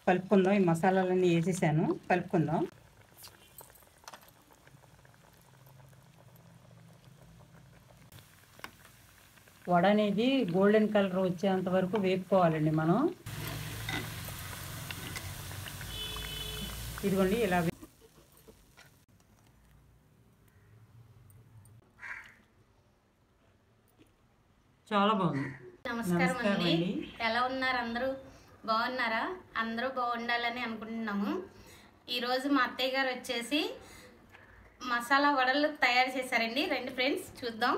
కలుపుకుందాం ఈ మసాలాలన్నీ వేసేసాను కలుపుకుందాం వడ అనేది గోల్డెన్ కలర్ వచ్చేంత వరకు వేపుకోవాలండి మనం ఇదిగోండి ఇలా వే- చాలా బాగుంది నమస్కారం నమస్కారం అండి అండి. ఎలా ఉన్నారు అందరూ బాగున్నారా అందరూ బాగుండాలని అనుకుంటున్నాము ఈరోజు మా అత్తయ్య గారు వచ్చేసి మసాలా వడలు తయారు చేశారండి రండి ఫ్రెండ్స్ చూద్దాం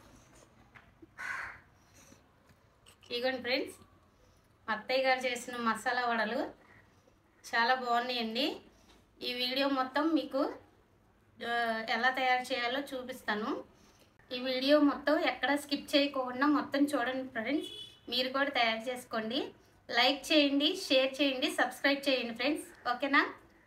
ఇగోండి ఫ్రెండ్స్ మా అత్తయ్య గారు చేసిన మసాలా వడలు చాలా బాగున్నాయండి ఈ వీడియో మొత్తం మీకు ఆ, ఎలా తయారు చేయాలో చూపిస్తాను ఈ వీడియో మొత్తం ఎక్కడ స్కిప్ చేయకుండా మొత్తం చూడండి ఫ్రెండ్స్ మీరు కూడా తయారు చేసుకోండి లైక్ చేయండి షేర్ చేయండి సబ్స్క్రైబ్ చేయండి ఫ్రెండ్స్ ఓకేనా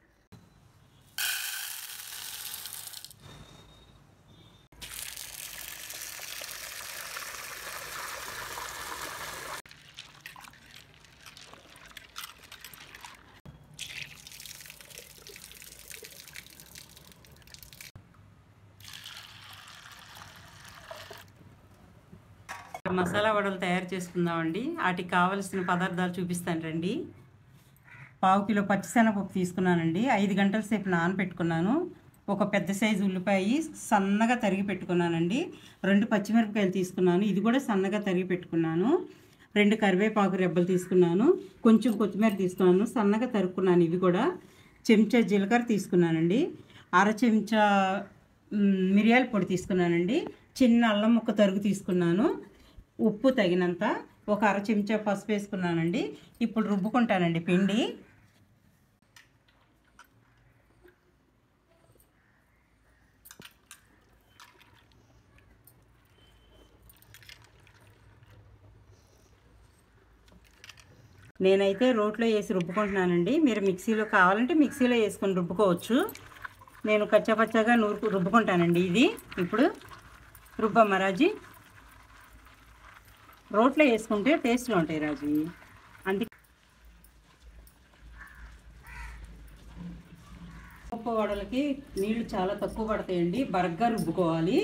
మసాలా వడలు తయారు చేసుకుందామండి వాటికి కావలసిన పదార్థాలు చూపిస్తాను రండి పావు కిలో పచ్చిశనగపప్పు తీసుకున్నానండి ఐదు గంటల సేపు నానబెట్టుకున్నాను ఒక పెద్ద సైజు ఉల్లిపాయ సన్నగా తరిగి పెట్టుకున్నానండి రెండు పచ్చిమిరపకాయలు తీసుకున్నాను ఇది కూడా సన్నగా తరిగి పెట్టుకున్నాను రెండు కరివేపాకు రెబ్బలు తీసుకున్నాను కొంచెం కొత్తిమీర తీసుకున్నాను సన్నగా తరుక్కున్నాను ఇవి కూడా చెంచా జీలకర్ర తీసుకున్నానండి అర చెంచా మ్, మిరియాల పొడి తీసుకున్నానండి చిన్న అల్లం ముక్క తరుగు తీసుకున్నాను ఉప్పు తగినంత ఒక అర చెంచా పసుపు వేసుకున్నానండి ఇప్పుడు రుబ్బుకుంటానండి పిండి నేనైతే రోట్లో వేసి రుబ్బుకుంటున్నానండి మీరు మిక్సీలో కావాలంటే మిక్సీలో వేసుకొని రుబ్బుకోవచ్చు నేను కచ్చాపచ్చాగా నూరు రుబ్బుకుంటానండి ఇది ఇప్పుడు రుబ్బమ్మ రాజీ రోట్లో వేసుకుంటే టేస్ట్గా ఉంటాయి రాజు అందుకే పప్పు వడలకి నీళ్లు చాలా తక్కువ పడతాయండి బరగ్గా రుబ్బుకోవాలి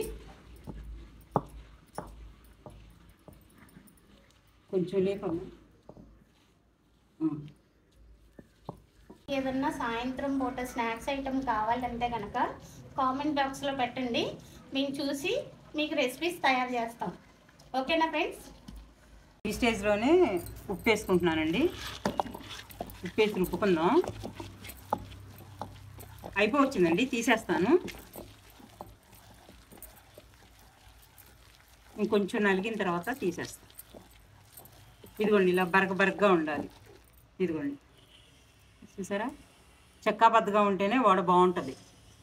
కొంచెం లేపమ్మా ఆ. ఏదన్నా సాయంత్రం పూట స్నాక్స్ ఐటమ్ కావాలంటే కనుక కామెంట్ బాక్స్లో పెట్టండి మేము చూసి మీకు రెసిపీస్ తయారు చేస్తాం ఓకేనా ఫ్రెండ్స్ ఈ స్టేజ్లోనే ఉప్పు వేసుకుంటున్నానండి ఉప్పు వేసి రుబ్బుకుందాం అయిపోవచ్చిందండి తీసేస్తాను ఇంకొంచెం నలిగిన తర్వాత తీసేస్తాను ఇదిగోండి ఇలా బరక బరకగా ఉండాలి ఇదిగోండి చూసారా చెక్కాబద్దగా ఉంటేనే వడ బాగుంటుంది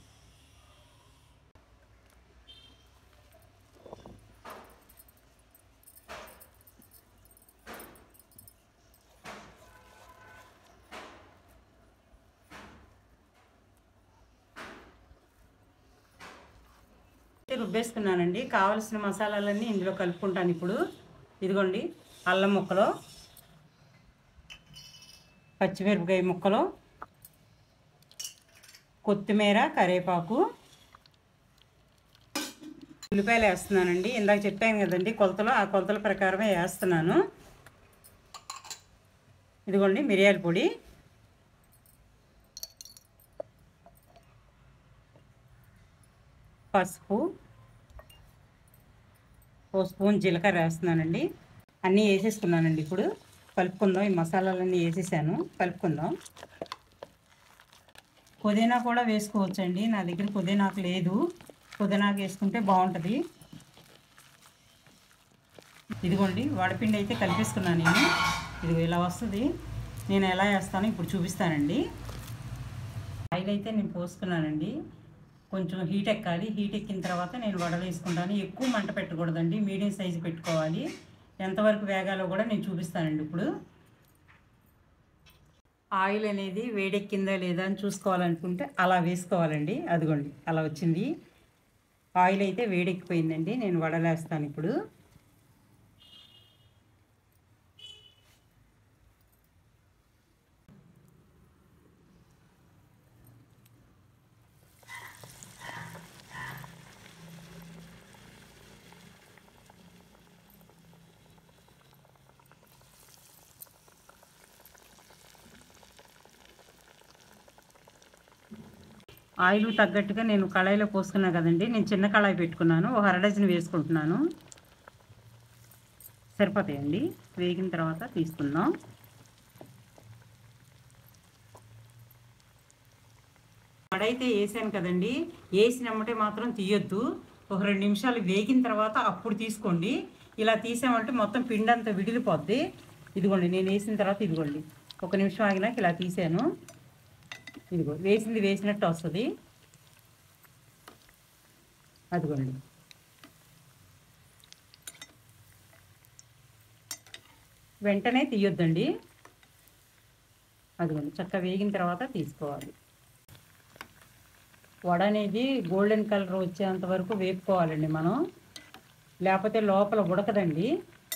రుబ్బేసుకున్నానండి కావలసిన మసాలాలన్నీ ఇందులో కలుపుకుంటాను ఇప్పుడు ఇదిగోండి అల్లం ముక్కలు పచ్చిమిరపకాయ ముక్కలు కొత్తిమీర కరివేపాకు ఉల్లిపాయలు వేస్తున్నానండి ఇందాక చెప్పాను కదండి కొలతలు ఆ కొలతల ప్రకారమే వేస్తున్నాను ఇదిగోండి మిరియాల పొడి పసుపు ఓ స్పూన్ జీలకర్ర వేస్తున్నానండి అన్నీ వేసేసుకున్నానండి ఇప్పుడు కలుపుకుందాం ఈ మసాలాలన్నీ వేసేసాను కలుపుకుందాం పుదీనా కూడా వేసుకోవచ్చండి నా దగ్గర పుదీనాకు లేదు పుదీనాకు వేసుకుంటే బాగుంటుంది ఇదిగోండి వడపిండి అయితే కలిపేసుకున్నాను నేను ఇది ఇలా వస్తుంది నేను ఎలా వేస్తానో ఇప్పుడు చూపిస్తానండి ఆయిల్ అయితే నేను పోసుకున్నానండి కొంచెం హీట్ ఎక్కాలి హీట్ ఎక్కిన తర్వాత నేను వడలు వేసుకుంటాను ఎక్కువ మంట పెట్టకూడదండి మీడియం సైజు పెట్టుకోవాలి ఎంతవరకు వేగాలో కూడా నేను చూపిస్తానండి ఇప్పుడు ఆయిల్ అనేది వేడెక్కిందా లేదా అని చూసుకోవాలనుకుంటే అలా వేసుకోవాలండి అదిగోండి అలా వచ్చింది ఆయిల్ అయితే వేడెక్కిపోయిందండి నేను వడలేస్తాను ఇప్పుడు ఆయిల్ తగ్గట్టుగా నేను కళాయిలో పోసుకున్నా కదండి నేను చిన్న కళాయి పెట్టుకున్నాను ఒక అర డజన్ వేసుకుంటున్నాను సరిపోతాయండి వేగిన తర్వాత తీసుకుందాం వడైతే వేసాను కదండి వేసినమ్మటే మాత్రం తీయొద్దు ఒక రెండు నిమిషాలు వేగిన తర్వాత అప్పుడు తీసుకోండి ఇలా తీసామంటే మొత్తం పిండి అంతా విడిలిపోద్ది ఇదిగోండి నేను వేసిన తర్వాత ఇదిగోండి ఒక నిమిషం ఆగినాక ఇలా తీసాను ఇదిగో వేసింది వేసినట్టు వస్తుంది అదిగోండి వెంటనే తీయొద్దండి అదిగోండి చక్కగా వేగిన తర్వాత తీసుకోవాలి వడ అనేది గోల్డెన్ కలర్ వచ్చేంత వరకు వేపుకోవాలండి మనం లేకపోతే లోపల ఉడకదండి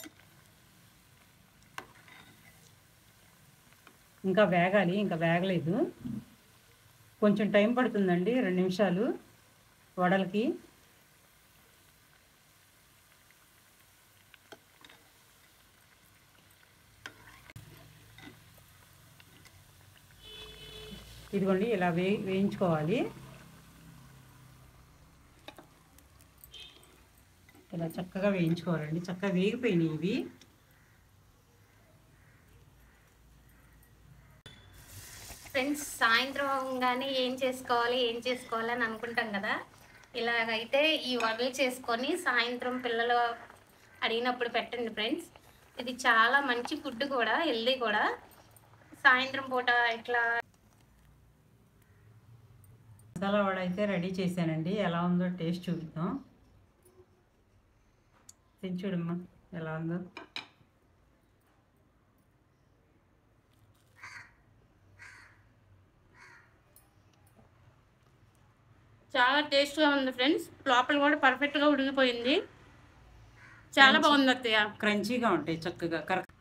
ఇంకా వేగాలి ఇంకా వేగలేదు కొంచెం టైం పడుతుందండి రెండు నిమిషాలు వడలకి ఇదిగోండి ఇలా వే వేయించుకోవాలి ఇలా చక్కగా వేయించుకోవాలండి చక్కగా వేగిపోయినాయి ఇవి ఫ్రెండ్స్ సాయంత్రం అవ్వగానే ఏం చేసుకోవాలి ఏం చేసుకోవాలి అని అనుకుంటాం కదా ఇలాగైతే ఈ వడలు చేసుకొని సాయంత్రం పిల్లలు అడిగినప్పుడు పెట్టండి ఫ్రెండ్స్ ఇది చాలా మంచి ఫుడ్ కూడా హెల్దీ కూడా సాయంత్రం పూట ఇట్లా మసాలా వడ అయితే రెడీ చేశానండి ఎలా ఉందో టేస్ట్ చూపిద్దాం తిని చూడమ్మా ఎలా ఉందో చాలా టేస్ట్గా ఉంది ఫ్రెండ్స్ లోపల కూడా పర్ఫెక్ట్గా ఉడికిపోయింది చాలా బాగుంది అత్తయ్య క్రంచీగా ఉంటాయి చక్కగా కరెక్ట్